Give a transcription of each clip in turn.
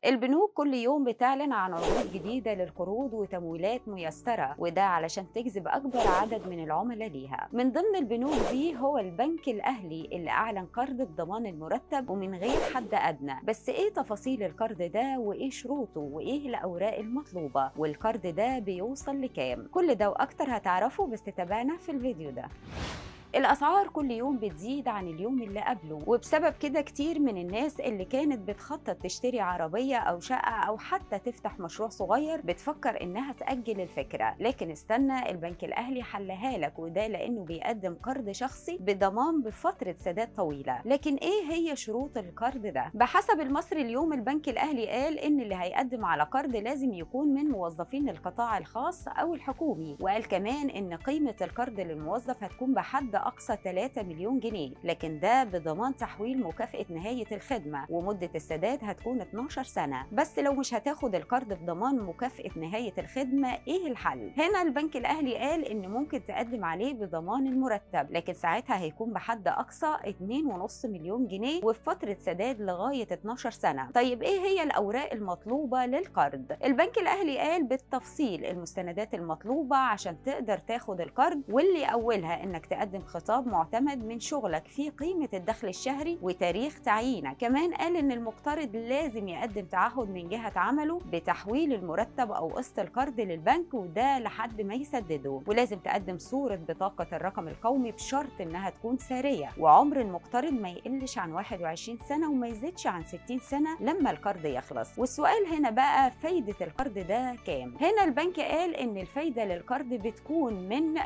البنوك كل يوم بتعلن عن عروض جديدة للقروض وتمويلات ميسرة وده علشان تجذب أكبر عدد من العملاء ليها من ضمن البنوك دي هو البنك الأهلي اللي أعلن قرض بضمان المرتب ومن غير حد أدنى بس إيه تفاصيل القرض ده وإيه شروطه وإيه الأوراق المطلوبة والقرض ده بيوصل لكام كل ده وأكتر هتعرفوا بس تتابعنا في الفيديو ده الأسعار كل يوم بتزيد عن اليوم اللي قبله وبسبب كده كتير من الناس اللي كانت بتخطط تشتري عربية أو شقة أو حتى تفتح مشروع صغير بتفكر إنها تأجل الفكرة لكن استنى البنك الأهلي حلها لك وده لأنه بيقدم قرض شخصي بضمان بفترة سداد طويلة لكن إيه هي شروط القرض ده؟ بحسب المصري اليوم البنك الأهلي قال إن اللي هيقدم على قرض لازم يكون من موظفين القطاع الخاص أو الحكومي وقال كمان إن قيمة القرض للموظف هتكون بحد أقصى 3 مليون جنيه لكن ده بضمان تحويل مكافأة نهاية الخدمة ومدة السداد هتكون 12 سنة بس لو مش هتاخد القرض بضمان مكافأة نهاية الخدمة إيه الحل؟ هنا البنك الأهلي قال إن ممكن تقدم عليه بضمان المرتب لكن ساعتها هيكون بحد أقصى 2.5 مليون جنيه وفي فترة سداد لغاية 12 سنة طيب إيه هي الأوراق المطلوبة للقرض؟ البنك الأهلي قال بالتفصيل المستندات المطلوبة عشان تقدر تاخد القرض واللي أولها إنك تقدم خطاب معتمد من شغلك في قيمة الدخل الشهري وتاريخ تعيينك كمان قال إن المقترض لازم يقدم تعهد من جهة عمله بتحويل المرتب أو قسط القرض للبنك وده لحد ما يسدده ولازم تقدم صورة بطاقة الرقم القومي بشرط إنها تكون سارية وعمر المقترض ما يقلش عن 21 سنة وما يزيدش عن 60 سنة لما القرض يخلص والسؤال هنا بقى فايدة القرض ده كام هنا البنك قال إن الفايدة للقرض بتكون من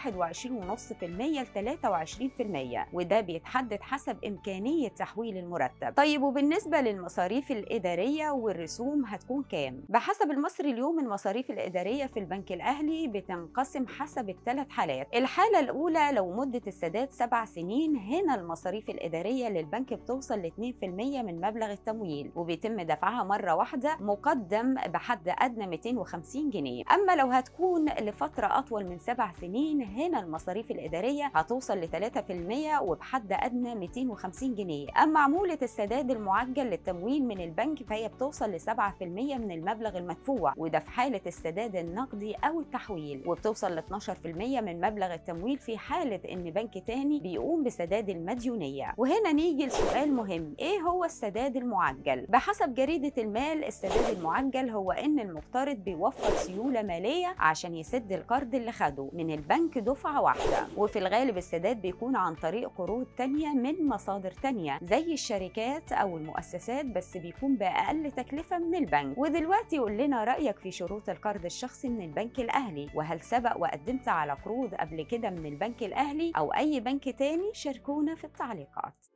21.5% ل 23% وده بيتحدد حسب إمكانية تحويل المرتب طيب وبالنسبة للمصاريف الإدارية والرسوم هتكون كام؟ بحسب المصري اليوم المصاريف الإدارية في البنك الأهلي بتنقسم حسب الثلاث حالات الحالة الأولى لو مدة السداد سبع سنين هنا المصاريف الإدارية للبنك بتوصل ل 2% من مبلغ التمويل وبيتم دفعها مرة واحدة مقدم بحد أدنى 250 جنيه أما لو هتكون لفترة أطول من سبع سنين هنا المصاريف الإدارية هتوصل ل 3% وبحد أدنى 250 جنيه أما عمولة السداد المعجل للتمويل من البنك فهي بتوصل ل 7% من المبلغ المدفوع وده في حالة السداد النقدي أو التحويل وبتوصل ل 12% من مبلغ التمويل في حالة إن بنك تاني بيقوم بسداد المديونية وهنا نيجي لسؤال مهم إيه هو السداد المعجل؟ بحسب جريدة المال السداد المعجل هو إن المقترض بيوفر سيولة مالية عشان يسد القرض اللي خده من البنك دفعة واحدة وفي الغالب السداد بيكون عن طريق قروض تانية من مصادر تانية زي الشركات أو المؤسسات بس بيكون بأقل تكلفة من البنك ودلوقتي قول لنا رأيك في شروط القرض الشخصي من البنك الأهلي وهل سبق وقدمت على قروض قبل كده من البنك الأهلي أو أي بنك تاني شاركونا في التعليقات